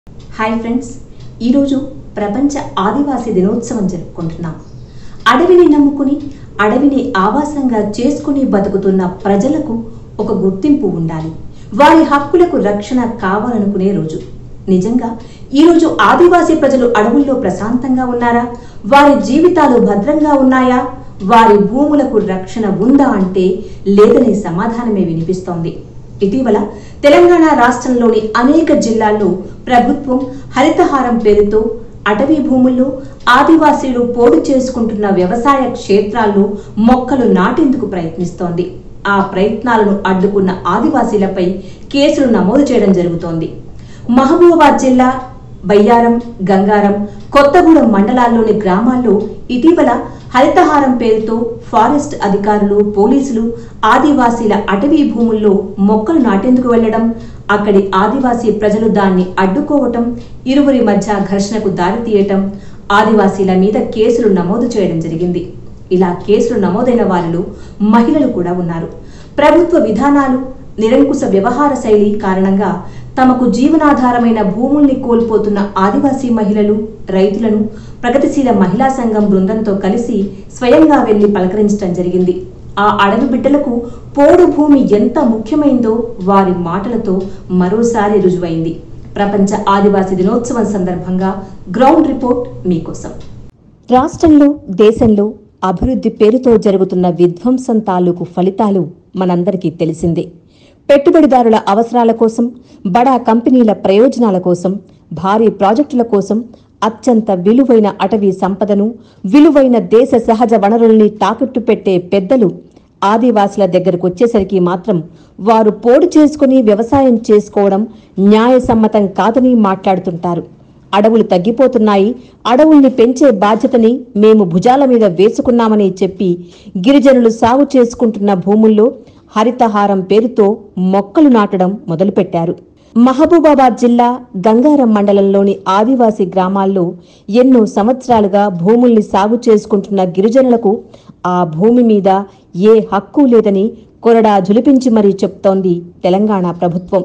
Hi friends ఈరోజు ప్రపంచ ఆదివాసీ దినోత్సవం జరుపుకుంటున్నాం అడవిని నమ్ముకుని అడవిని ఆవాసంగా చేసుకుని బతుకుతున్న ప్రజలకు ఒక గుర్తింపు ఉండాలి వారి హక్కులకు రక్షణ కావాలనుకునే రోజు నిజంగా ఈరోజు ఆదివాసీ ప్రజలు అడవుల్లో ప్రశాంతంగా ఉన్నారా వారి జీవితాలు భద్రంగా ఉన్నాయా వారి భూములకు రక్షణ ఉందా అంటే లేదనే సమాధానమే వినిపిస్తోంది ఇటీవల తెలంగాణ రాష్ట్రంలోని అనేక జిల్లాల్లో ప్రభుత్వం హరితహారం పేరుతో అటవీ భూముల్లో ఆదివాసీలు పోడు చేసుకుంటున్న వ్యవసాయ క్షేత్రాల్లో మొక్కలు నాటేందుకు ప్రయత్నిస్తోంది ఆ ప్రయత్నాలను అడ్డుకున్న ఆదివాసీలపై కేసులు నమోదు చేయడం జరుగుతోంది మహబూబాబాద్ జిల్లా బయ్యారం గంగారం కొత్తగూడెం మండలాల్లోని గ్రామాల్లో ఇటీవల హరితహారం పేరుతో ఫారెస్ట్ అధికారులు పోలీసులు ఆదివాసీల అటవీ భూముల్లో మొక్కలు నాటేందుకు వెళ్లడం అక్కడి ఆదివాసీ ప్రజలు దాన్ని అడ్డుకోవటం ఇరువురి మధ్య ఘర్షణకు దారితీయటం ఆదివాసీల మీద కేసులు నమోదు చేయడం జరిగింది ఇలా కేసులు నమోదైన వారిలో మహిళలు కూడా ఉన్నారు ప్రభుత్వ విధానాలు నిరంకుశ వ్యవహార శైలి కారణంగా తమకు జీవనాధారమైన భూముల్ని కోల్పోతున్న ఆదివాసీ మహిళలు రైతులను ప్రగతిశీల మహిళా సంఘం బృందంతో కలిసి స్వయంగా వెళ్లి పలకరించడం జరిగింది ఆ అడవి బిడ్డలకు పోడు భూమి ఎంత ముఖ్యమైందో వారి మాటలతో మరోసారి రుజువైంది ప్రపంచ ఆదివాసీ దినోత్సవం సందర్భంగా గ్రౌండ్ రిపోర్ట్ మీకోసం రాష్ట్రంలో దేశంలో అభివృద్ధి పేరుతో జరుగుతున్న విధ్వంసం తాలూకు ఫలితాలు మనందరికీ తెలిసిందే పెట్టుబడిదారుల అవసరాల కోసం బడా కంపెనీల ప్రయోజనాల కోసం భారీ ప్రాజెక్టుల కోసం అత్యంత విలువైన అటవీ సంపదను విలువైన దేశ సహజ వనరుల్ని తాకట్టు పెట్టే పెద్దలు ఆదివాసుల దగ్గరకు వచ్చేసరికి మాత్రం వారు పోడు చేసుకుని వ్యవసాయం చేసుకోవడం న్యాయసమ్మతం కాదని మాట్లాడుతుంటారు అడవులు తగ్గిపోతున్నాయి అడవుల్ని పెంచే బాధ్యతని మేము భుజాల మీద వేసుకున్నామని చెప్పి గిరిజనులు సాగు చేసుకుంటున్న భూముల్లో హరితహారం పేరుతో మొక్కలు నాటడం మొదలుపెట్టారు మహబూబాబాద్ జిల్లా గంగారం మండలంలోని ఆదివాసీ గ్రామాల్లో ఎన్నో సంవత్సరాలుగా భూముల్ని సాగు చేసుకుంటున్న గిరిజనులకు ఆ భూమి మీద ఏ హక్కు లేదని కొరడా జులిపించి మరీ చెప్తోంది తెలంగాణ ప్రభుత్వం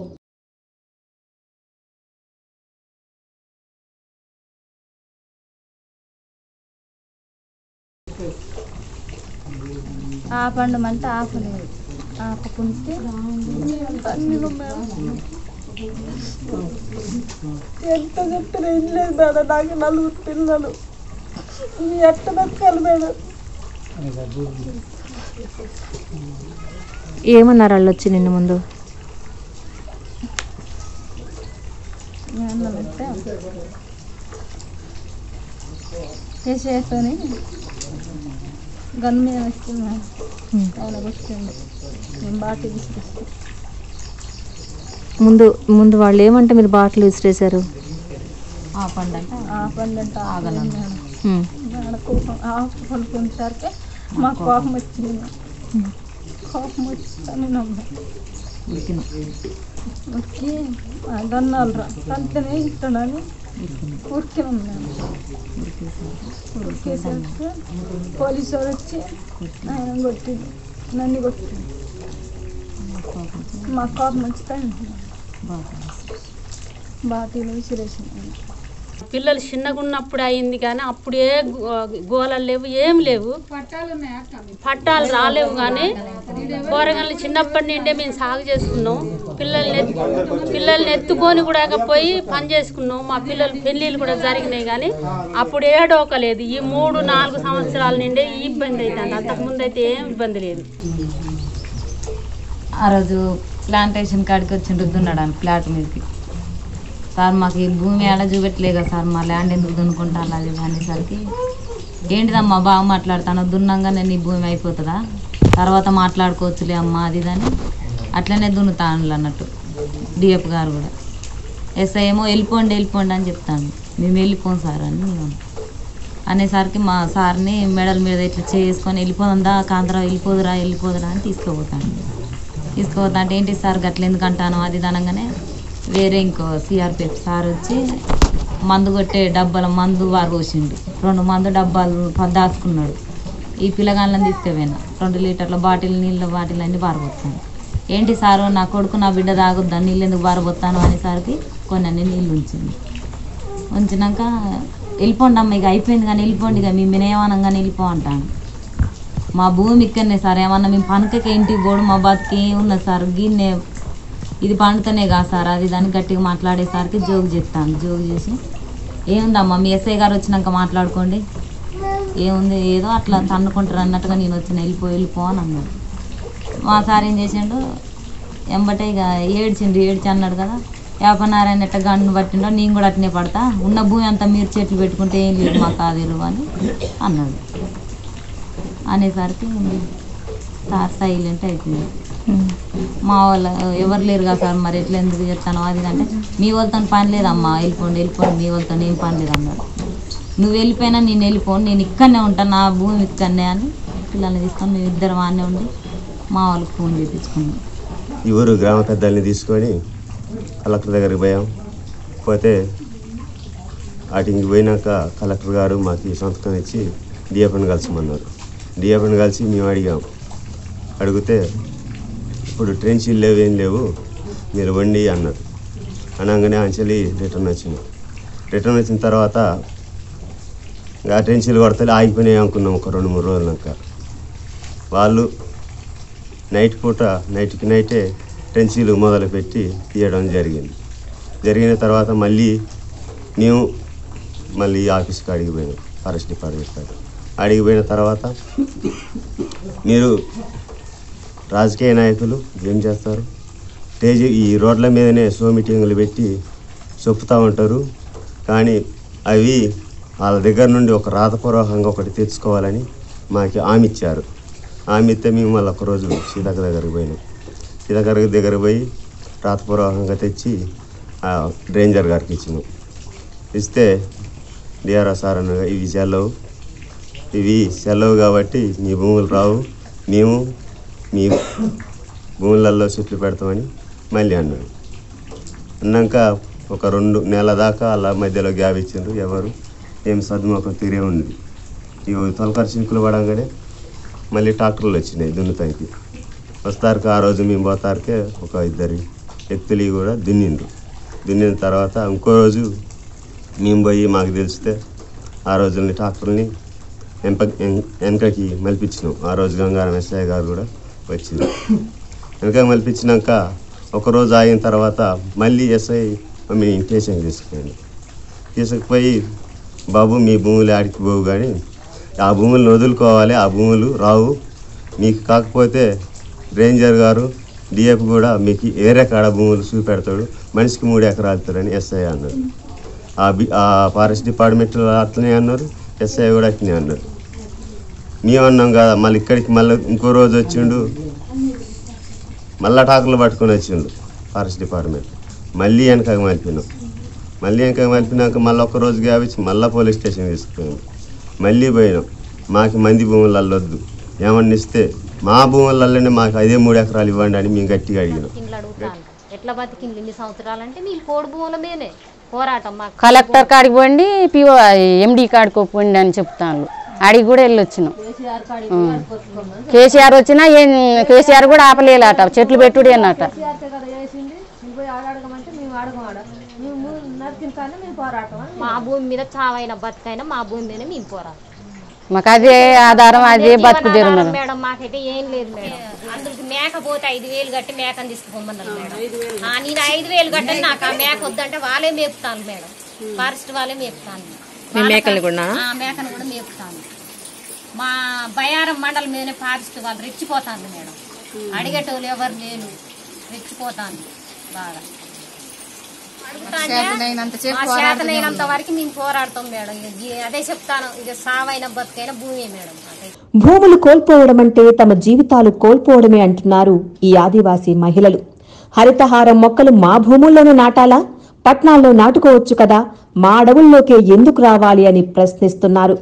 ఆపండమంటే ఆపలేదు ఆపకుంటే అన్నిలో మేము ఎంత చెప్పినా ఏం లేదు మేడం నాకు నలుగురు పిల్లలు మీ ఎట్ట బతకాలి మేడం ఏమన్నారు వాళ్ళు వచ్చి నిన్న ముందు ఏమన్నానంటే చేసేతోని గన్ మీద వస్తుంది మేడం ఆయన వచ్చింది మేము బాటి తీసుకొస్తాం ముందు ముందు వాళ్ళు ఏమంటే మీరు బాటలు విసిరేశారు ఆపండంటే ఆపండంటే ఆగలేదు మేడం హ్మ్. ఆడ కోపం ఆపు పడుకునేసరికి మా కోపం వచ్చింది మేడం. కోపం వచ్చి నమ్మ వచ్చి గన్నాలు రా తంతనే ఇస్తాడని ఉరికినాం మేము ఉరికేసరికి పోలీసు వాడు వచ్చి ఆయన కొట్టిండు నన్ను కొట్టిండు మా కోపం వచ్చి బాటీలు విసిరేసింది పిల్లలు చిన్నగా ఉన్నప్పుడు అయింది కానీ అప్పుడు ఏ గో- గోళాలు లేవు ఏం లేవు పట్టాలు రాలేవు కానీ కూరగాయలు చిన్నప్పటి నుండే మేము సాగు చేసుకున్నాం పిల్లల్ని ఎత్తు- పిల్లల్ని ఎత్తుకొని కూడా పోయి పని చేసుకున్నాం మా పిల్లల పెళ్ళిళ్ళు కూడా జరిగినాయి కానీ అప్పుడు ఏ డోక లేదు ఈ మూడు నాలుగు సంవత్సరాల నుండే ఈ ఇబ్బంది అవుతుంది అంతకుముందు అయితే ఏం ఇబ్బంది లేదు ఆ రోజు ప్లాంటేషన్ కాడికి వచ్చిండ్రు దున్నడానికి ప్లాట్ మీదకి సార్ మాకు ఈ భూమి ఆడ చూపెట్టలే కదా సార్ మా ల్యాండ్ ఎందుకు దున్నుకుంటాను అది ఇది అనేసరికి ఏంటిదమ్మా బాగా మాట్లాడతాను దున్నంగానే నీ భూమి అయిపోతుందా తర్వాత మాట్లాడుకోవచ్చులే అమ్మా అది ఇది అని అట్లనే దున్నుతాను అన్నట్టు డిఎఫ్ గారు కూడా ఎస్ఐ ఏమో వెళ్ళిపోండి వెళ్ళిపోండి అని చెప్తాను మేము వెళ్ళిపోం సార్ అని మేము అనేసరికి మా సార్ని మెడల్ మీద ఇట్లా చేసుకొని వెళ్ళిపోదా కాంతరా వెళ్ళిపోదురా వెళ్ళిపోదురా అని తీసుకుపోతాను తీసుకుపోతా అంటే ఏంటి సార్ గట్ల ఎందుకు అంటాను అది ఇది అనగానే వేరే ఇంకో సిఆర్పిఎఫ్ సార్ వచ్చి మందు కొట్టే డబ్బాల మందు వారు పోసిండు రెండు మందు డబ్బాలు ప- దాచుకున్నాడు ఈ పిల్లగాళ్ళని తీసుకుపోయినా రెండు లీటర్ల బాటిల్ నీళ్ళ బాటిల్ అన్ని పారబోతాను ఏంటి సారు నా కొడుకు నా బిడ్డ తాగొద్దా నీళ్ళు ఎందుకు పారబోతాను అనేసరికి కొన్ని అన్ని నీళ్ళు ఉంచింది ఉంచినాక వెళ్ళిపోండి అమ్మ ఇక అయిపోయింది కానీ వెళ్ళిపోండి ఇక మేము వినయమానంగానే వెళ్ళిపో అంటాను మా భూమి ఇక్కడనే సార్ ఏమన్నా మేము పనుకకి ఇంటికి పోడు మా బతికి ఉన్నది సార్ గిన్నె ఇది పండుతనే కాదు సార్ అది దాన్ని గట్టిగా మాట్లాడేసరికి జోగు చేస్తాను జోగు చేసి ఏముందమ్మా మీ ఎస్ఐ గారు వచ్చినాక మాట్లాడుకోండి ఏముంది ఏదో అట్లా తన్నుకుంటారు అన్నట్టుగా నేను వచ్చిన వెళ్ళిపో వెళ్ళిపో అని అన్నాడు మా సార్ ఏం చేసిండు ఎంబటే ఇక ఏడ్చిండు ఏడ్చి అన్నాడు కదా యాపనారాయణ ఎట్ట గండును పట్టిండో నేను కూడా అట్నే పడతా ఉన్న భూమి అంతా మీరు చెట్లు పెట్టుకుంటే ఏం లేదు మాకు కాదేలు అని అన్నాడు అనేసరికి సార్ సైలెంట్ అయిపోయింది మా వాళ్ళ ఎవరు లేరు కదా సార్ మరి ఎట్లా ఎందుకు చెప్తాను అది ఇది అంటే మీ వాళ్ళతో పని లేదమ్మా వెళ్ళిపోండి వెళ్ళిపోండి మీ వాళ్ళతో ఏం పని లేదు అన్నాడు నువ్వు వెళ్ళిపోయినా నేను వెళ్ళిపోను నేను ఇక్కడనే ఉంటాను నా భూమి ఇక్కడనే అని పిల్లల్ని తీసుకొని మేము ఇద్దరం ఆనే ఉండి మా వాళ్ళకి ఫోన్ చేయించుకున్నాం ఈ ఊరు గ్రామ పెద్దల్ని తీసుకొని కలెక్టర్ దగ్గరికి పోయాం పోతే వాటికి పోయినాక కలెక్టర్ గారు మాకు ఈ సంతకం ఇచ్చి డిఎఫ్ని కలిసిమన్నారు డిఎఫ్ని కలిసి మేము అడిగాం అడిగితే ఇప్పుడు ట్రెంచీలు లేవు ఏం లేవు మీరు వండి అన్నారు అనగానే అంచెలి రిటర్న్ వచ్చింది రిటర్న్ వచ్చిన తర్వాత ఇంకా ట్రెంచీలు కొడతలే ఆగిపోయినాయి అనుకున్నాం ఒక రెండు మూడు రోజులక వాళ్ళు నైట్ పూట నైట్కి నైటే టెన్సీలు మొదలుపెట్టి తీయడం జరిగింది జరిగిన తర్వాత మళ్ళీ మేము మళ్ళీ ఆఫీస్కి అడిగిపోయినాం ఫారెస్ట్ డిపార్ట్మెంట్ కాడ అడిగిపోయిన తర్వాత మీరు రాజకీయ నాయకులు ఏం చేస్తారు స్టేజ్ ఈ రోడ్ల మీదనే షో మీటింగులు పెట్టి చెప్తూ ఉంటారు కానీ అవి వాళ్ళ దగ్గర నుండి ఒక రాతపూర్వకంగా ఒకటి తెచ్చుకోవాలని మాకు హామీ ఇచ్చారు హామీ ఇస్తే మేము మళ్ళీ ఒకరోజు సీతక్క దగ్గరికి పోయినాం సీతక్క దగ్గర పోయి రాతపూర్వకంగా తెచ్చి ఆ రేంజర్ గారికి ఇచ్చినాం ఇస్తే డిఆర్ఆర్ సార్ అనగా ఇవి సెలవు ఇవి సెలవు కాబట్టి మీ భూములు రావు మేము మీ భూములలో చెట్లు పెడతామని మళ్ళీ అన్నాడు అన్నాక ఒక రెండు నెలల దాకా అలా మధ్యలో గ్యాప్ ఇచ్చిండ్రు ఎవరు ఏం సద్దుమొక తీరే ఉంది ఇవి తొలకరి చింకులు పడంగానే మళ్ళీ ట్రాక్టర్లు వచ్చినాయి దున్నుతానికి వస్తారుకు ఆ రోజు మేము పోతారుకే ఒక ఇద్దరి వ్యక్తులు కూడా దున్నిండ్రు దున్నిన తర్వాత ఇంకో రోజు మేము పోయి మాకు తెలిస్తే ఆ రోజుల్ని ట్రాక్టర్ని వెంప వెం- వెనకకి మలిపించినాం ఆ రోజు గంగారం ఎస్ఐ గారు కూడా వచ్చింది వెనక మలిపించినాక ఒక రోజు ఆగిన తర్వాత మళ్ళీ ఎస్ఐ మమ్మల్ని స్టేషన్కి తీసుకుపోయింది తీసుకుపోయి బాబు మీ భూములు ఆడికి పోవు కానీ ఆ భూములను వదులుకోవాలి ఆ భూములు రావు మీకు కాకపోతే రేంజర్ గారు డిఎఫ్ కూడా మీకు ఏరే కాడ భూములు చూపెడతాడు మనిషికి మూడు ఎకరాలు ఇస్తాడని ఎస్ఐ అన్నాడు ఆ బి ఆ ఫారెస్ట్ డిపార్ట్మెంట్ అట్లనే అన్నారు ఎస్ఐ కూడా అట్లనే అన్నారు మేము అన్నాం కదా మళ్ళీ ఇక్కడికి మళ్ళీ ఇంకో రోజు వచ్చిండు మళ్ళా టాకులు పట్టుకొని వచ్చిండు ఫారెస్ట్ డిపార్ట్మెంట్ మళ్ళీ వెనకకి మలిపినాం మళ్ళీ వెనకకి మలిపినాక మళ్ళీ ఒక రోజు గ్యాపించి మళ్ళీ పోలీస్ స్టేషన్ తీసుకుపోయాం మళ్ళీ పోయినాం మాకు మంది భూములు అల్లొద్దు ఏమన్నా ఇస్తే మా భూములలోనే మాకు అదే మూడు ఎకరాలు ఇవ్వండి అని మేము గట్టిగా అడిగినాం ఇండ్లు అడుగుతాను ఎట్లా బతికింది ఇన్ని సంవత్సరాలంటే నీళ్ళు కోడి భూముల మీదనే పోరాటం మాకు కలెక్టర్ కాడికి పోండి పిఓ ఎండి కాడికి పోండి అని చెప్తాను ఆడికి కూడా వెళ్ళొచ్చినాం ఉం. కేసీఆర్ వచ్చినా ఏం కేసీఆర్ కూడా ఆపలేలట చెట్లు పెట్టుడు అన్నట మా భూమి మీద చావైన బతుకైనా మా భూమి మీద మేము పోరాటం మాకు అదే ఆధారం అదే బతుకు జీవనాధారం తెరున్నారు మేడం మాకైతే ఏం లేదు మేడం అందుకు మేక పోతే ఐదు వేలు కట్టి మేకని తీసుకుపోమన్నారు మేడం ఆ, నేను ఐదు వేలు కట్టని నాకు ఆ మేక వద్దంటే వాళ్ళే మేపుతాను మేడం ఫారెస్ట్ వాళ్ళే మేపుతాను మేకలు కూడా మేకను కూడా మేపుతాను మా బయారం మండలం మీదనే ఫారెస్ట్ వాళ్ళు రెచ్చిపోతాను మేడం అడిగేటోళ్ళు ఎవరు లేరు రెచ్చిపోతాను బాగా అడుగుతాంటే మా చేతనైనంత వరకు మేము పోరాడతాం మేడం ఇక జీ- అదే చెప్తాను ఇక సావైన బతుకైన భూమి మేడం మాకైతే భూములు కోల్పోవడం అంటే తమ జీవితాలు కోల్పోవడమే అంటున్నారు ఈ ఆదివాసీ మహిళలు హరితహారం మొక్కలు మా భూముల్లోనే నాటాలా పట్నాల్లో నాటుకోవచ్చు కదా మా అడవుల్లోకే ఎందుకు రావాలి అని ప్రశ్నిస్తున్నారు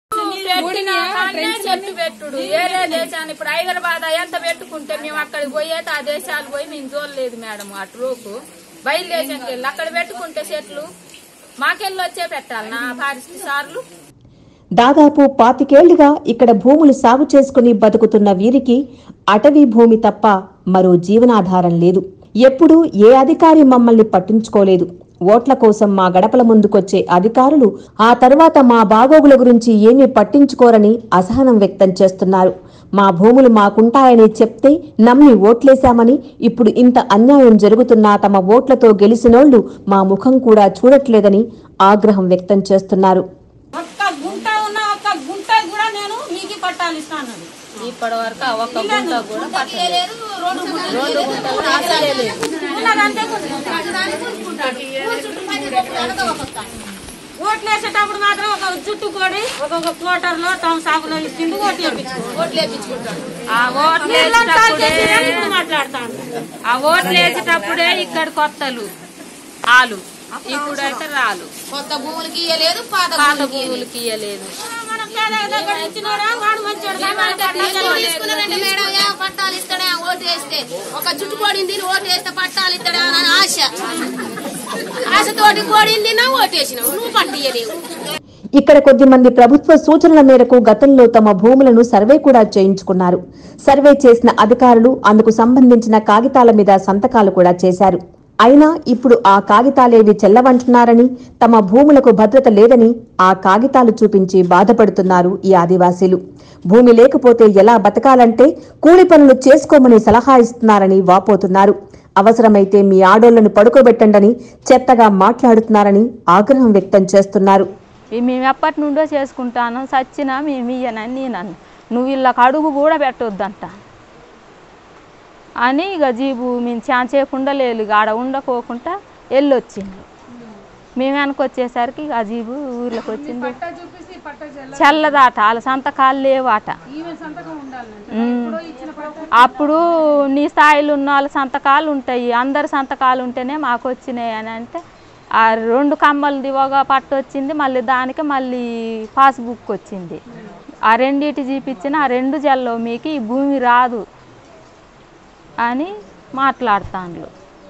చెట్టు పెట్టుడు వేరే దేశాన్ని ఇప్పుడు హైదరాబాద్ ఎంత పెట్టుకుంటే మేము అక్కడికి పోయేది ఆ దేశాలు పోయి మేము చూడలేదు మేడం అటు రోకు బయలుదేశానికి వెళ్ళి అక్కడ పెట్టుకుంటే చెట్లు మాకెళ్ళి వచ్చే పెట్టాలి నా ఫారెస్ట్ సార్లు దాదాపు పాతికేళ్లుగా ఇక్కడ భూములు సాగు చేసుకుని బతుకుతున్న వీరికి అటవీ భూమి తప్ప మరో జీవనాధారం లేదు ఎప్పుడూ ఏ అధికారి మమ్మల్ని పట్టించుకోలేదు ఓట్ల కోసం మా గడపల ముందుకొచ్చే అధికారులు ఆ తర్వాత మా బాగోగుల గురించి ఏమీ పట్టించుకోరని అసహనం వ్యక్తం చేస్తున్నారు మా భూములు మాకుంటాయని చెప్తే నమ్మి ఓట్లేశామని ఇప్పుడు ఇంత అన్యాయం జరుగుతున్నా తమ ఓట్లతో గెలిచినోళ్లు మా ముఖం కూడా చూడట్లేదని ఆగ్రహం వ్యక్తం చేస్తున్నారు ఒక్క గుంట ఉన్న ఒక్క గుంట కూడా నేను మీకు పట్టాలు ఇస్తాను ఇప్పటి వరకు ఆ ఒక్క గుంట కూడా పట్టలేదు రెండు గుంటలు కూడా అసలే లేదు. ఉన్నదంతే ఓట్లు వేసేటప్పుడు మాత్రం ఒక జుట్టు కోడి ఒక్కొక్క క్వార్టర్ లో టౌన్ సాగులో ఇచ్చింది ఓట్లు వేయించుకో ఓట్లు వేయించుకుంటాడు ఆ ఓట్లు వేసేటప్పుడే మాట్లాడతాను ఆ ఓట్లు వేసేటప్పుడే ఇక్కడ కొత్తలు ఆలు ఇప్పుడైతే రాలు కొత్త భూములకి ఇయ్యలేదు పాత పాత భూములకి ఇయ్యలేదు మనం పేద దగ్గర ఇచ్చినోడా వాడు మంచోడు కానీ వాడు పట్టాలు తీసుకున్నారంటే మేడం ఏం పట్టాలు ఇస్తాడా ఓటు వేస్తే ఒక జుట్టు కోడింది ఓటు వేస్తే పట్టాలు ఇస్తాడా అని ఆశ ఆశతోటి కోడింది నా ఓటు వేసినావు నువ్వు పట్టు ఇయ్యలేవు ఇక్కడ కొద్దిమంది ప్రభుత్వ సూచనల మేరకు గతంలో తమ భూములను సర్వే కూడా చేయించుకున్నారు సర్వే చేసిన అధికారులు అందుకు సంబంధించిన కాగితాల మీద సంతకాలు కూడా చేశారు అయినా ఇప్పుడు ఆ కాగితాలేవి చెల్లవంటున్నారని తమ భూములకు భద్రత లేదని ఆ కాగితాలు చూపించి బాధపడుతున్నారు ఈ ఆదివాసీలు భూమి లేకపోతే ఎలా బతకాలంటే కూలి పనులు చేసుకోమని సలహా ఇస్తున్నారని వాపోతున్నారు అవసరమైతే మీ ఆడోళ్లను పడుకోబెట్టండని చెత్తగా మాట్లాడుతున్నారని ఆగ్రహం వ్యక్తం చేస్తున్నారు ఇవి మేము ఎప్పటి నుండో చేసుకుంటాను సచ్చినా మేము ఇయ్యనని నేను అన్న నువ్వు వీళ్ళకి అడుగు కూడా పెట్టొద్దంట అని ఇక జీబు మేము చాంచేపు ఉండలేదు ఇక ఆడ ఉండకోకుండా వెళ్ళొచ్చింది మేము వెనకొచ్చేసరికి ఇక ఆ జీబు ఊర్లోకి వచ్చింది చల్లదాట వాళ్ళ సంతకాలు లేవాట ఉమ్. అప్పుడు నీ స్థాయిలో ఉన్న వాళ్ళ సంతకాలు ఉంటాయి అందరి సంతకాలు ఉంటేనే మాకు వచ్చినాయి అని అంటే ఆ రెండు కమ్మలది ఒక పట్టు వచ్చింది మళ్ళీ దానికి మళ్ళీ పాస్బుక్ వచ్చింది ఆ రెండిటి చూపించిన ఆ రెండు జల్లో మీకు ఈ భూమి రాదు అని మాట్లాడుతాండ్రు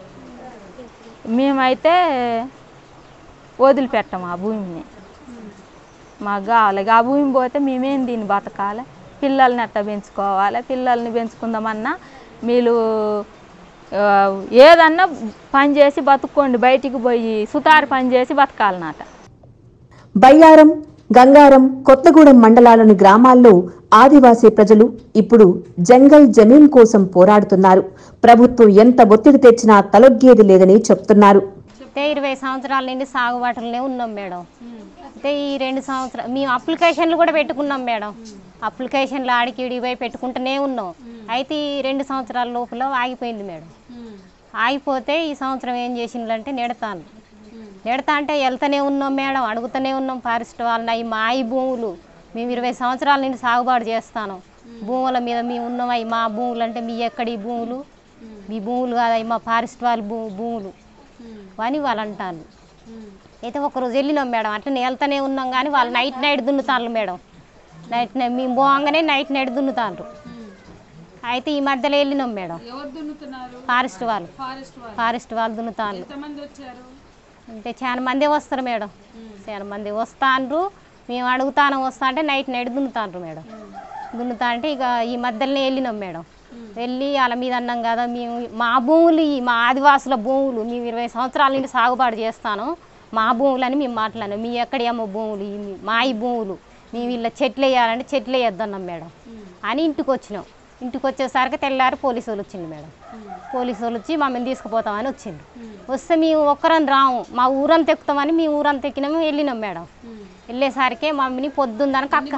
మేమైతే వదిలిపెట్టాము ఆ భూమిని మాకు కావాలి ఇక ఆ భూమి పోతే మేమేం దీన్ని బతకాలి పిల్లల్ని ఎట్ట పెంచుకోవాలి పిల్లల్ని పెంచుకుందామన్నా మీరు ఆ, ఏదన్నా పని చేసి బతుక్కోండి బయటికి పోయి సుతారు పని చేసి బతకాలన్నట బయ్యారం గంగారం కొత్తగూడెం మండలాలోని గ్రామాల్లో ఆదివాసీ ప్రజలు ఇప్పుడు జంగల్ జమీన్ కోసం పోరాడుతున్నారు ప్రభుత్వం ఎంత ఒత్తిడి తెచ్చినా తలొగ్గేది లేదని చెప్తున్నారు అయితే ఇరవై సంవత్సరాల నుండి సాగుబాటులోనే ఉన్నాం మేడం అయితే ఈ రెండు సంవత్సరాలు మేము అప్లికేషన్లు కూడా పెట్టుకున్నాం మేడం అప్లికేషన్లు ఆడికి ఈడికి పోయి పెట్టుకుంటూనే ఉన్నాం అయితే ఈ రెండు సంవత్సరాల లోపల ఆగిపోయింది మేడం ఆగిపోతే ఈ సంవత్సరం ఏం చేసిండ్రంటే నెడతాను నెడతా అంటే వెళ్తూనే ఉన్నాం మేడం అడుగుతూనే ఉన్నాం ఫారెస్ట్ వాళ్ళని అవి మా ఈ భూములు మేము ఇరవై సంవత్సరాల నుండి సాగుబాటు చేస్తాను భూముల మీద మేము ఉన్నాం అవి మా భూములు అంటే మీ ఎక్కడి భూములు మీ భూములు కాదు అవి మా ఫారెస్ట్ వాళ్ళ భూ భూములు అని వాళ్ళు అంటారు అయితే ఒకరోజు వెళ్ళినాం మేడం అట్లనే వెళ్తానే ఉన్నాం కానీ వాళ్ళు నైట్ నైట్ దున్నుతారు మేడం నైట్ నైట్ మేము పోగానే నైట్ నైట్ దున్నుతారు అయితే ఈ మధ్యలో వెళ్ళినాం మేడం ఫారెస్ట్ వాళ్ళు ఫారెస్ట్ వాళ్ళు దున్నుతారు అంటే చాలా మంది వస్తారు మేడం చాలా మంది వస్తాండ్రు మేము అడుగుతాను వస్తా అంటే నైట్ నైట్ దున్నుతాండ్రు మేడం దున్నుతా అంటే ఇక ఈ మధ్యలోనే వెళ్ళినాం మేడం వెళ్ళి వాళ్ళ మీద అన్నాం కదా మేము మా భూములు ఇవి, మా ఆదివాసుల భూములు మేము ఇరవై సంవత్సరాల నుండి సాగుబాటు చేస్తాను మా భూములని మేము మాట్లాడినాం మీ ఎక్కడి అమ్మ భూములు ఇవి మా ఈ భూములు మేము ఇలా చెట్లు వేయాలంటే చెట్లు వేయొద్దన్నాం మేడం అని ఇంటికి వచ్చినాం ఇంటికి వచ్చేసరికి తెల్లారి పోలీసు వాళ్ళు వచ్చింది మేడం పోలీసు వాళ్ళు వచ్చి మమ్మల్ని తీసుకుపోతామని వచ్చిండ్రు వస్తే మేము ఒక్కరం రాము మా ఊరంతా ఎక్కుతామని మేము ఊరంతా ఎక్కినాము వెళ్ళినాం మేడం వెళ్ళేసరికి మమ్మల్ని పొద్దుందనక అక్క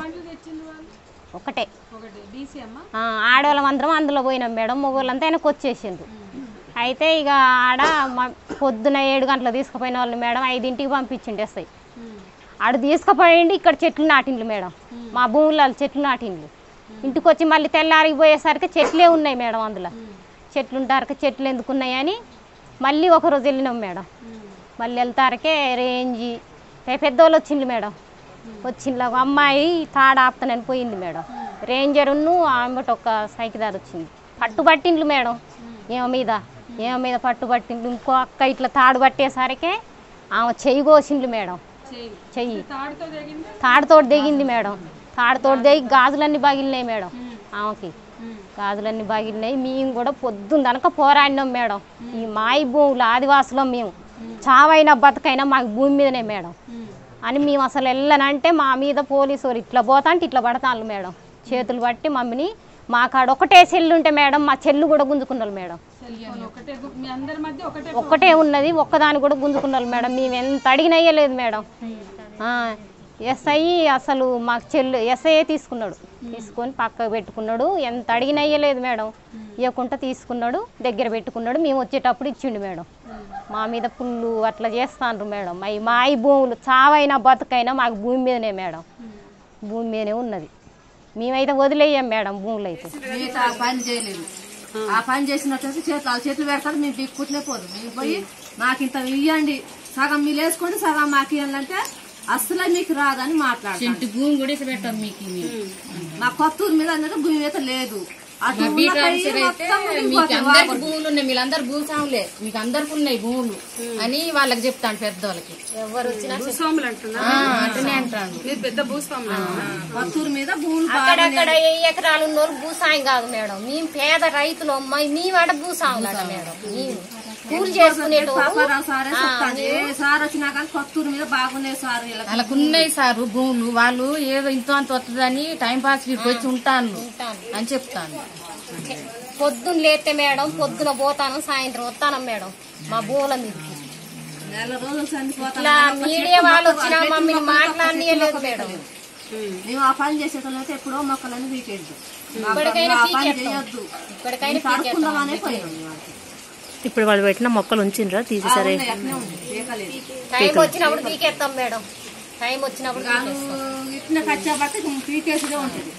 ఒకటే ఆ, ఆడవాళ్ళం అందరం అందులో పోయినాం మేడం మగవాళ్ళంతా వెనక్కి వచ్చేసిండ్రు అయితే ఇక ఆడ మ- పొద్దున ఏడు గంటలకు తీసుకుపోయిన వాళ్ళు మేడం ఐదింటికి పంపించిండు ఎస్ఐ ఆడు తీసుకుపోయిండి ఇక్కడ చెట్లు నాటిండ్లు మేడం మా భూములలో చెట్లు నాటిండ్లు ఇంటికి వచ్చి మళ్ళీ తెల్లారికి పోయేసరికి చెట్లే ఉన్నాయి మేడం అందులో చెట్లు ఉంటారు చెట్లు ఎందుకు ఉన్నాయని మళ్ళీ ఒకరోజు వెళ్ళినాం మేడం మళ్ళీ వెళ్తారకే రేంజి ఏ పెద్దోళ్ళు వచ్చిండ్రు మేడం వచ్చిండ్రు ఒక అమ్మాయి తాడ ఆపుతానని పోయింది మేడం రేంజరును ఆమె ఒక సైకిదార్ వచ్చింది పట్టుబట్టిండ్లు మేడం ఏమ మీద ఏమ మీద పట్టుబట్టిండ్లు ఇంకో అక్క ఇట్లా తాడు పట్టేసరికి ఆమె చెయ్యి కోసిండ్లు మేడం చెయ్యి తాడుతోటి దిగింది మేడం తాడుతోటి దిగి గాజులన్నీ పగిలినాయి మేడం ఆమెకి గాజులన్నీ పగిలినాయి మేము కూడా పొద్దున్న దనక పోరాడినాం మేడం ఈ మాయి భూములు ఆదివాసులం మేము చావైనా బతకైనా మాకు భూమి మీదనే మేడం అని మేము అసలు వెళ్ళనంటే మా మీద పోలీసు వాళ్ళు ఇట్లా పోతా అంటే ఇట్లా పడతాను మేడం చేతులు పట్టి మమ్మీని మా కాడ ఒకటే చెల్లు ఉంటే మేడం మా చెల్లు కూడా గుంజుకున్నారు మేడం ఒక్కటే ఉన్నది ఒక్కదాని కూడా గుంజుకున్నారు మేడం మేము ఎంత అడిగినా అయ్యలేదు మేడం ఎస్ఐ అసలు మాకు చెల్లు ఎస్ఐ తీసుకున్నాడు తీసుకొని పక్కకు పెట్టుకున్నాడు ఎంత అడిగినా అయ్యలేదు మేడం ఇవ్వకుండా తీసుకున్నాడు దగ్గర పెట్టుకున్నాడు మేము వచ్చేటప్పుడు ఇచ్చిండు మేడం మా మీద పుల్లు అట్లా చేస్తాండ్రు మేడం అవి మా ఈ భూములు చావైనా బతుకైనా మాకు భూమి మీదనే మేడం భూమి మీదనే ఉన్నది మేమైతే వదిలేయం మేడం భూములు అయితే మిగతా ఆ పని చేయలేదు ఆ పని చేసినట్టు చేతులు వాళ్ళ చేతులు పెడతారు మేము దిక్కుట్లే పోదు మేము పోయి మాకు ఇంత ఇయ్యండి సగం మీరు వేసుకోండి సగం మాకు ఇవ్వాలంటే అస్సలే మీకు రాదని మాట్లాడుతుంది భూమి కూడా పెట్టాం మీకు మా కొత్తూరు మీద అన్నట్టు భూమి మీద లేదు అటు మా ఉన్న బీట్ పై ఆఫీసర్ అయితే మొత్తం మీకు మునిగిపోతుంది. అందరికి భూములు ఉన్నాయి మీరందరు భూస్వాములే మీకు అందరికి ఉన్నాయి భూములు అని వాళ్ళకి చెప్తాను పెద్దోళ్ళకి ఎవరు వచ్చినా భూస్వాములు అంటున్నారు. ఆ, అట్లనే అంటాను మీరు పెద్ద భూస్వాములు కొత్తూరు మీద భూములు అక్కడక్కడ ఏ ఎకరాలు ఉన్న వాళ్ళు భూసాయం కాదు మేడం మేము పేద రైతులు అమ్మాయి మేము ఆడ భూసాయం కదా మేడం మేము కూలి చేసుకునేటోళ్ళు పాపారావు సారే ఆ, చెప్తాడు ఏ సార్ వచ్చినా కానీ కొత్తూరు మీద బాగున్నాయి సార్ వీళ్ళకి. వాళ్ళకు ఉన్నాయి సారు భూములు వాళ్ళు ఏదో ఇంతో అంత వస్తుందని టైం పాస్ వీరికి వచ్చి ఉంటాను అని చెప్తాను పొద్దున్న లేస్తే మేడం పొద్దున పోతాను సాయంత్రం వస్తాను మేడం మా భూముల మీదకి నెల రోజులు చనిపోతాం ఇట్లా మీడియా వాళ్ళు వచ్చినా మమ్మల్ని మాట్లాడనీయలేదు మేడం మేము ఆ పని చేసేటోళ్ళు అయితే ఎప్పుడో మొక్కలని పీకేద్దు ఇప్పటికైనా ఆ పని పీకేస్తాం. చేయొద్దు ఇప్పటికైనా మేము తడుపుకుందామనే పోయాం మేము. ఇప్పుడు వాళ్ళు పెట్టిన మొక్కలు ఉంచిండ్రా ఆ, తీసేసారే ఉన్నాయి, అట్నే ఉంది పీకలేదు టైం వచ్చినప్పుడు పీకేస్తాం మేడం టైం వచ్చినప్పుడు పీకేస్తాం. ఇట్టిన కచ్చాబట్టి పీకేసిదే ఉంటుంది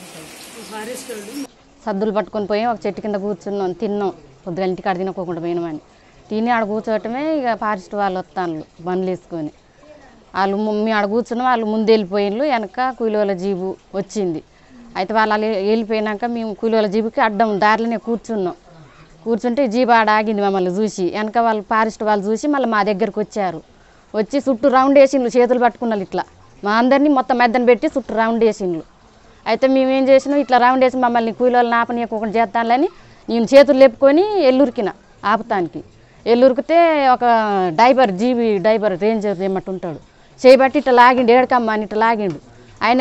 సద్దులు పట్టుకొని పోయి ఒక చెట్టు కింద కూర్చున్నాం తిన్నాం పొద్దుగా ఇంటికాడ తినకోకుండా పోయినామని తిని ఆడ కూర్చోవటమే ఇక ఫారెస్ట్ వాళ్ళు వస్తాను బండ్లు వేసుకొని వాళ్ళు ము- మేము ఆడ కూర్చున్నాం వాళ్ళు ముందు వెళ్ళిపోయిన్లు వెనక కూలీల జీబు వచ్చింది అయితే వాళ్ళు అలా వెళ్ళిపోయినాక మేము కూలీల జీబుకి అడ్డం దారిలోనే కూర్చున్నాం కూర్చుంటే జీబు ఆడ ఆగింది మమ్మల్ని చూసి వెనక వాళ్ళు ఫారెస్ట్ వాళ్ళు చూసి మళ్ళీ మా దగ్గరకు వచ్చారు వచ్చి చుట్టూ రౌండ్ వేసిండ్లు చేతులు పట్టుకున్నారు ఇట్లా మా అందరినీ మొత్తం మెద్దన పెట్టి చుట్టూ రౌండ్ వేసిండ్లు అయితే మేము ఏం చేసినాం ఇట్లా రౌండ్ వేసి మమ్మల్ని కూలీలను ఆపనీయకుండా చేస్తానులని నేను చేతులు లేపుకొని ఎల్లురికిన ఆపుతానికి ఎల్లురికితే ఒక డైవర్ జీబీ డైవర్ రేంజర్ ఏమట్టు ఉంటాడు చేయబట్టి ఇట్లా లాగిండు ఏడకమ్మ అని ఇట్లా లాగిండు ఆయన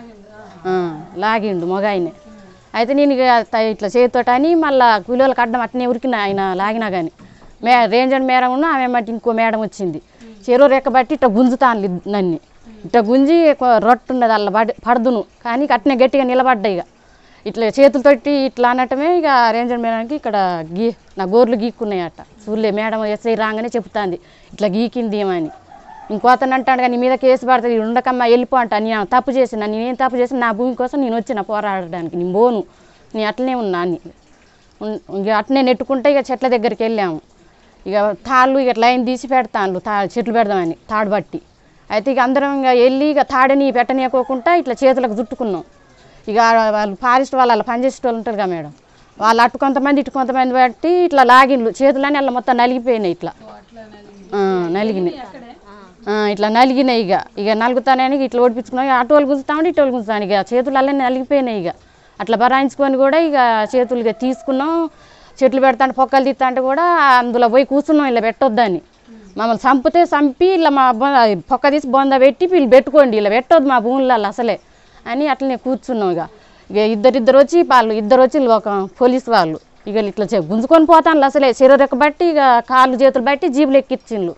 ఆ, లాగిండు మగ ఆయనే అయితే నేను ఇక త- ఇట్లా చేతితోట అని మళ్ళీ కూలీలకు అడ్డం అట్నే ఉరికిన ఆయన లాగినా కానీ మే రేంజర్ మేడం ఉన్న ఆమె మట్టి ఇంకో మేడం వచ్చింది చెరువు రెక్క బట్టి ఇట్లా గుంజుతాను నన్ను ఇట్లా గుంజి కొ- రొట్టు ఉన్నది అల్ల పడి పడదును కానీ అట్నే గట్టిగా నిలబడ్డా ఇక ఇట్లా చేతులతోటి ఇట్లా అనటమే ఇక రేంజర్ మేడానికి ఇక్కడ గీ నా గోర్లు గీక్కున్నాయట చూడలే మేడం ఎస్ఐ రాగానే చెప్తాంది ఇట్లా గీకింది ఏమని ఇంకో అతను అంటాడు కానీ నీ మీద కేసు పడుతుంది ఈడ ఉండకమ్మా వెళ్ళిపో అంట నేను తప్పు చేసిన నేనేం తప్పు చేసిన నా భూమి కోసం నేను వచ్చిన పోరాడడానికి నేను పోను నేను అట్లనే ఉన్నా అని ఉన్- ఇక అట్నే నెట్టుకుంటే ఇక చెట్ల దగ్గరికి వెళ్ళాము ఇక తాళ్ళు ఇక లైన్ తీసి పెడతాను తా చెట్లు పెడదామని తాడు బట్టి అయితే ఇక అందరం ఇక వెళ్ళి ఇక తాడని పెట్టనీయకోకుండా ఇట్లా చేతులకు చుట్టుకున్నాం ఇక వాళ్ళు ఫారెస్ట్ వాళ్ళు అలా పనిచేసే వాళ్ళు ఉంటారు కదా మేడం వాళ్ళు అటు కొంతమంది ఇటు కొంతమంది బట్టి ఇట్లా లాగిండ్లు చేతులని అలా మొత్తం నలిగిపోయినాయి ఇట్లా ఆ, నలిగినాయి ఆ, ఇట్లా నలిగినాయి ఇక ఇక నలుగుతానని ఇట్లా ఓడిపించుకున్నాం ఇక అటు వాళ్ళు గుంజుతామంటే ఇటు వాళ్ళు గుంజుతాను ఇక చేతులు అన్నీ నలిగిపోయినాయి ఇక అట్లా బరాయించుకొని కూడా ఇక చేతులు ఇక తీసుకున్నాం చెట్లు పెడతాంటే పొక్కలు తీస్తాంటే కూడా అందులో పోయి కూర్చున్నాం ఇలా పెట్టొద్దని మమ్మల్ని చంపితే చంపి ఇలా మా బొ- పొక్క తీసి బొంద పెట్టి వీళ్ళు పెట్టుకోండి ఇలా పెట్టొద్దు మా భూములలో అసలే అని అట్లనే కూర్చున్నాం ఇక ఇక ఇద్దరిద్దరు వచ్చి వాళ్ళు ఇద్దరు వచ్చి ఒక పోలీస్ వాళ్ళు ఇక ఇట్లా చే- గుంజుకొని పోతాను అసలే శరీరెక్క బట్టి ఇక కాళ్ళు చేతులు బట్టి జీబులు ఎక్కిచ్చిండ్లు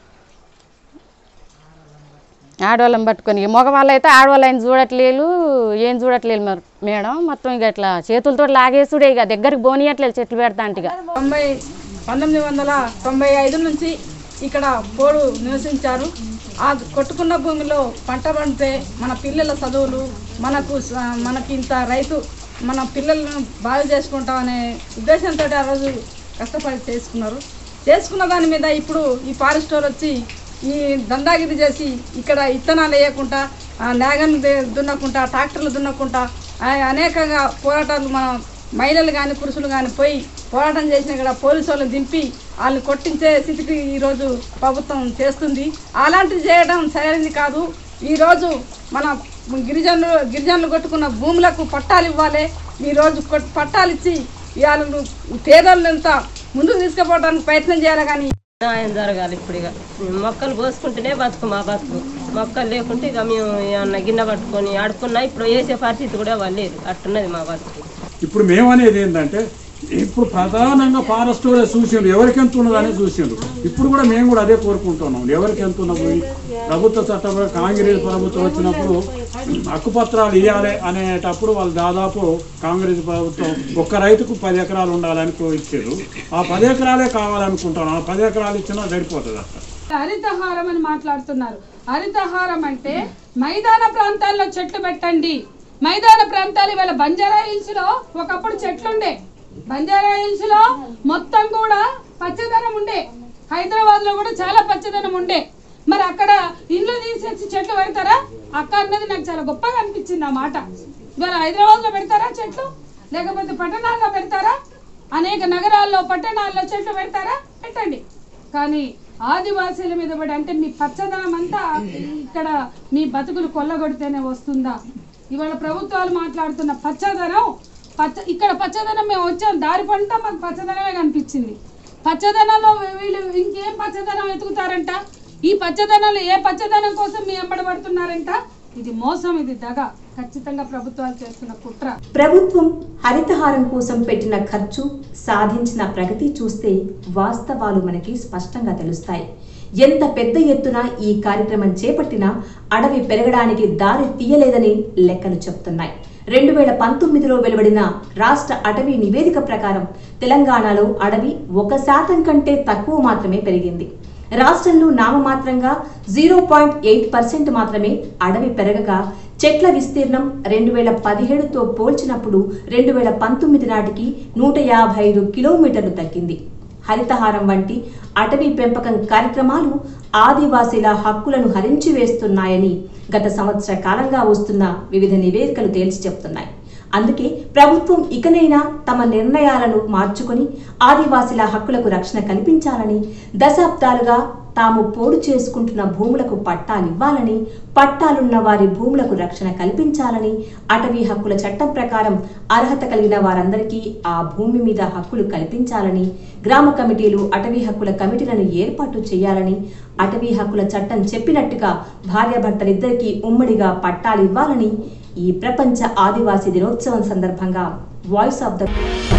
ఆడవాళ్ళని పట్టుకొని ఇక మగవాళ్ళు అయితే ఆడవాళ్ళు ఆయన చూడట్లేదు ఏం చూడట్లేదు మరి మేడం మొత్తం ఇక ఇట్లా చేతులతో లాగేసుడే ఇక దగ్గరికి పోనీయట్లేదు చెట్లు పెడతా అంటే ఇక తొంభై పంతొమ్మిది వందల తొంభై ఐదు నుంచి ఇక్కడ పోడు నివసించారు ఆ కొట్టుకున్న భూమిలో పంట పండితే మన పిల్లల చదువులు మనకు స- మనకి ఇంత రైతు మన పిల్లలను బాగు చేసుకుంటామనే ఉద్దేశంతో ఆ రోజు కష్టపడి చేసుకున్నారు చేసుకున్న దాని మీద ఇప్పుడు ఈ ఫారెస్ట్ వాళ్ళు వచ్చి ఈ దందాగిరి చేసి ఇక్కడ ఇత్తనాలు వేయకుండా ఆ నేగన్లు దే- దున్నకుండా ట్రాక్టర్లు దున్నకుండా ఆ అనేకంగా పోరాటాలు మన మహిళలు కానీ పురుషులు కానీ పోయి పోరాటం చేసిన ఇక్కడ పోలీసు వాళ్ళని దింపి వాళ్ళని కొట్టించే స్థితికి ఈరోజు ప్రభుత్వం చేస్తుంది అలాంటివి చేయడం సరైనది కాదు ఈరోజు మన గిరిజనులు గిరిజనులు కొట్టుకున్న భూములకు పట్టాలు ఇవ్వాలి ఈరోజు కొట్- పట్టాలు ఇచ్చి వాళ్ళను పేదలంతా ముందుకు తీసుకుపోవడానికి ప్రయత్నం చేయాలి కానీ న్యాయం జరగాలి ఇప్పుడు ఇక మొక్కలు పోసుకుంటేనే బతుకు మా బతుకు మొక్కలు లేకుంటే ఇక మేము ఏమన్నా గిన్నె పట్టుకొని ఆడుకున్నా ఇప్పుడు వేసే పరిస్థితి కూడా లేదు అట్టున్నది మా బతుకు ఇప్పుడు మేమనేది ఏంటంటే ఇప్పుడు ప్రధానంగా ఫారెస్ట్ వాళ్ళే చూసిండ్రు ఎవరికి ఎంత ఉన్నదని చూసిండ్రు ఇప్పుడు కూడా మేము కూడా అదే కోరుకుంటున్నాం ఎవరికి ఎంత ఉన్న పోయి ప్రభుత్వ చట్టం కాంగ్రెస్ ప్రభుత్వం వచ్చినప్పుడు హక్కుపత్రాలు ఇవ్వాలి అనేటప్పుడు వాళ్ళు దాదాపు కాంగ్రెస్ ప్రభుత్వం ఒక్క రైతుకు పది ఎకరాలు ఉండాలని ఇచ్చారు ఆ పది ఎకరాలే కావాలనుకుంటున్నాం ఆ పది ఎకరాలు ఇచ్చినా సరిపోతుంది అక్కడ హరితహారం అని మాట్లాడుతున్నారు హరితహారం అంటే మైదాన ప్రాంతాల్లో చెట్లు పెట్టండి మైదాన ప్రాంతాలు ఇవాళ బంజారా హిల్స్ లో ఒకప్పుడు చెట్లుండే బంజారా హిల్స్ లో మొత్తం కూడా పచ్చదనం ఉండే హైదరాబాద్ లో కూడా చాలా పచ్చదనం ఉండే మరి అక్కడ ఇండ్లు తీసేసి చెట్లు పెడతారా అక్క అన్నది నాకు చాలా గొప్పగా అనిపించింది ఆ మాట ఇవాళ హైదరాబాద్ లో పెడతారా చెట్లు లేకపోతే పట్టణాల్లో పెడతారా అనేక నగరాల్లో పట్టణాల్లో చెట్లు పెడతారా పెట్టండి కానీ ఆదివాసీల మీద పడి అంటే మీ పచ్చదనం అంతా ఇక్కడ మీ బతుకులు కొల్లగొడితేనే వస్తుందా ఇవాళ ప్రభుత్వాలు మాట్లాడుతున్న పచ్చదనం పచ్చ ఇక్కడ పచ్చదనం మేము వచ్చాం దారి పంట మాకు పచ్చదనమే కనిపించింది పచ్చదనంలో వీళ్ళు ఇంకేం పచ్చదనం వెతుకుతారంట ఈ పచ్చదనంలో ఏ పచ్చదనం కోసం మీ ఎంబడబడుతున్నారంట ఇది మోసం ఇది దగ ఖచ్చితంగా ప్రభుత్వాలు చేస్తున్న కుట్ర ప్రభుత్వం హరితహారం కోసం పెట్టిన ఖర్చు సాధించిన ప్రగతి చూస్తే వాస్తవాలు మనకి స్పష్టంగా తెలుస్తాయి ఎంత పెద్ద ఎత్తున ఈ కార్యక్రమం చేపట్టినా అడవి పెరగడానికి దారి తీయలేదని లెక్కలు చెప్తున్నాయి రెండు వేల పంతొమ్మిదిలో వెలువడిన రాష్ట్ర అటవీ నివేదిక ప్రకారం తెలంగాణలో అడవి ఒక శాతం కంటే తక్కువ మాత్రమే పెరిగింది రాష్ట్రంలో నామమాత్రంగా జీరో పాయింట్ ఎయిట్ పర్సెంట్ మాత్రమే అడవి పెరగగా చెట్ల విస్తీర్ణం రెండు వేల పదిహేడుతో పోల్చినప్పుడు రెండు వేల పంతొమ్మిది నాటికి నూట యాభై ఐదు కిలోమీటర్లు తగ్గింది హరితహారం వంటి అటవీ పెంపకం కార్యక్రమాలు ఆదివాసీల హక్కులను హరించి వేస్తున్నాయని గత సంవత్సర కాలంగా వస్తున్న వివిధ నివేదికలు తేల్చి చెప్తున్నాయి అందుకే ప్రభుత్వం ఇకనైనా తమ నిర్ణయాలను మార్చుకొని ఆదివాసీల హక్కులకు రక్షణ కల్పించాలని దశాబ్దాలుగా తాము పోడు చేసుకుంటున్న భూములకు పట్టాలివ్వాలని పట్టాలున్న వారి భూములకు రక్షణ కల్పించాలని అటవీ హక్కుల చట్టం ప్రకారం అర్హత కలిగిన వారందరికీ ఆ భూమి మీద హక్కులు కల్పించాలని గ్రామ కమిటీలు అటవీ హక్కుల కమిటీలను ఏర్పాటు చేయాలని అటవీ హక్కుల చట్టం చెప్పినట్టుగా భార్యాభర్తలిద్దరికీ ఉమ్మడిగా పట్టాలివ్వాలని ఈ ప్రపంచ ఆదివాసీ దినోత్సవం సందర్భంగా వాయిస్ ఆఫ్ ద